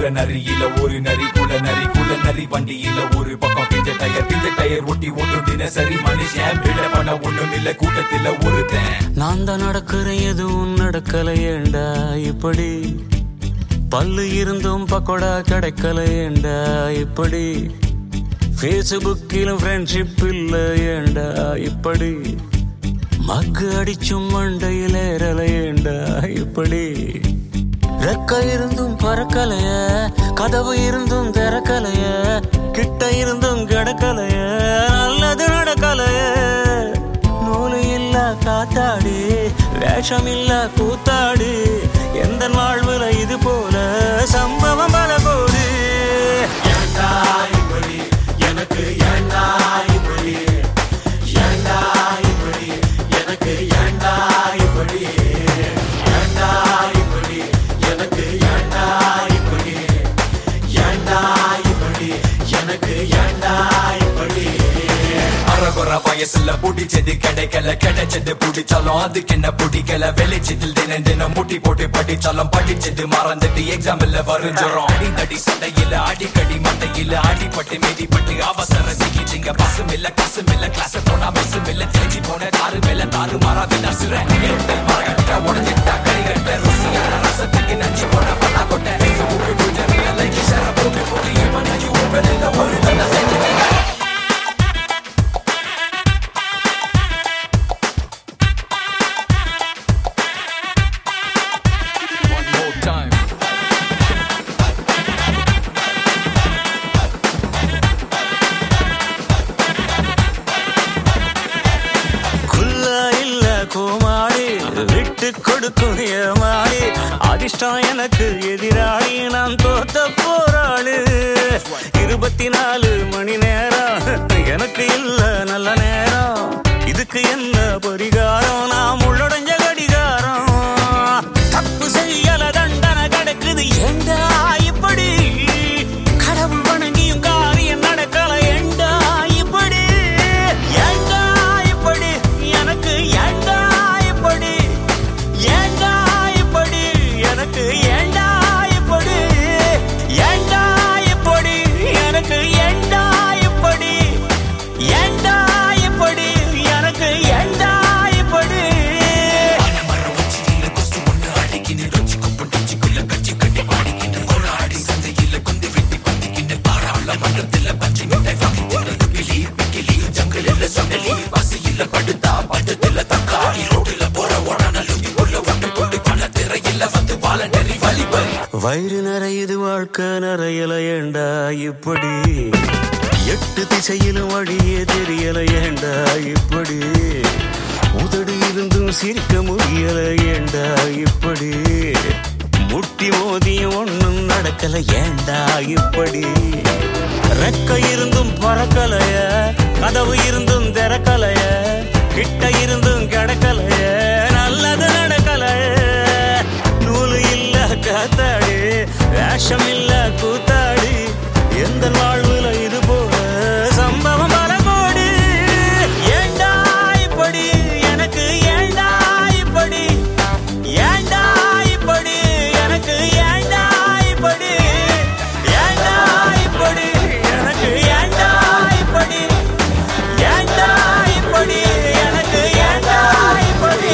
குதிரை நரியில ஒரு நரி குல நரி குல நரி வண்டியில ஒரு பக்கம் பிஞ்ச டயர் பிஞ்ச டயர் ஒட்டி ஓட்டும் தினசரி மனுஷன் விட பண்ண ஒண்ணும் இல்ல கூட்டத்துல ஒருத்தன் நான் தான் நடக்கிறேன் எதுவும் நடக்கலையேண்டா இப்படி பல்லு இருந்தும் பக்கோடா கிடைக்கலையேண்டா இப்படி ஃபேஸ்புக்கிலும் ஃப்ரெண்ட்ஷிப் இல்லையேண்டா இப்படி மக்கு அடிச்சும் மண்டையில் ஏறலையேண்டா இப்படி ரெக்க இருந்தும் பறக்கலைய கதவு இருந்தும் திறக்கலைய கிட்ட இருந்தும் கிடக்கலைய நல்லது நடக்கலைய நூலு இல்ல காத்தாடி வேஷம் இல்ல கூத்தாடி எந்த வாழ்வுல இது போல சம்பவம் பல கோடி அரகுற வயசுல புடிச்சது கிடைக்கல கிடைச்சது புடிச்சாலும் அதுக்கு என்ன பிடிக்கல வெளிச்சத்தில் தினம் தினம் முட்டி போட்டு படிச்சாலும் படிச்சது மறந்துட்டு எக்ஸாம்ல வரைஞ்சிரும் அடிதடி சண்டையில அடிக்கடி மண்டையில அடிபட்டு மிதிப்பட்டு அவசர சிகிச்சைங்க பஸ்ஸும் இல்ல காசும் இல்ல கிளாஸ் போனா பஸ்ஸும் இல்ல தெரிஞ்சு போன தாறு மேல தாறு மாறாது நசுற எட்டல் மரகட்ட உடஞ்சிட்டா கரிகட்ட ருசியான ரசத்துக்கு நஞ்சு போன பண்ணா கொட்ட Facebook, Twitter, like, share, போட்டு போட்டு இவனையும் வெளியில ஒரு தடவை செஞ்சுட்டேன் One more time. குல்லா இல்ல கோமாளி விட்டு கொடுக்கும் ஏமாளி அதிர்ஷ்டம் எனக்கு எதிராளி நான் தோத்த போராளி இருபத்தி நாலு மணி நேரம் எனக்கு இல்ல நல்ல நேரம் இதுக்கு என்ன பரிகாரம் நாம் உள்ளடைஞ்ச கடிகாரம் தப்பு செய்யல தண்டனை கிடைக்குது ஏண்டா இப்படி கடவுள் வணங்கியும் காரியம் நடக்கல ஏண்டா இப்படி ஏண்டா இப்படி எனக்கு ஏண்டா இப்படி ஏண்டா இப்படி எனக்கு ஏண்டா இப்படி ஏண்டா இப்படி எனக்கு ஏண்டா இப்படி ஏண்டா இப்படி எனக்கு ஏண்டா இப்படி வயிறு நிறையுது வாழ்க்கை நிறையல ஏண்டா இப்படி எட்டு திசையிலும் வழியே தெரியல ஏண்டா இப்படி உதடு இருந்தும் சிரிக்க முடியல ஏண்டா இப்படி முட்டி மோதி ஒண்ணும் நடக்கல ஏண்டா இப்படி ரெக்க இருந்தும் பறக்கலைய கதவு இருந்தும் திறக்கலைய கிட்ட இருந்தும் கிடக்கலைய நல்லது நடக்கலைய நூலு இல்ல காத்தாடி வேஷம் இல்ல கூத்தாடி எந்த வாழ்வுல இது போல சம்பவம் பல கோடி ஏண்டா இப்படி எனக்கு ஏண்டா இப்படி ஏண்டா இப்படி எனக்கு ஏண்டா இப்படி ஏண்டா இப்படி எனக்கு ஏண்டா இப்படி ஏண்டா இப்படி எனக்கு ஏண்டா இப்படி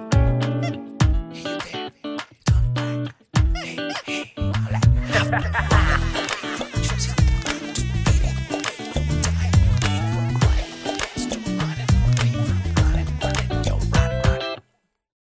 Ha ha ha!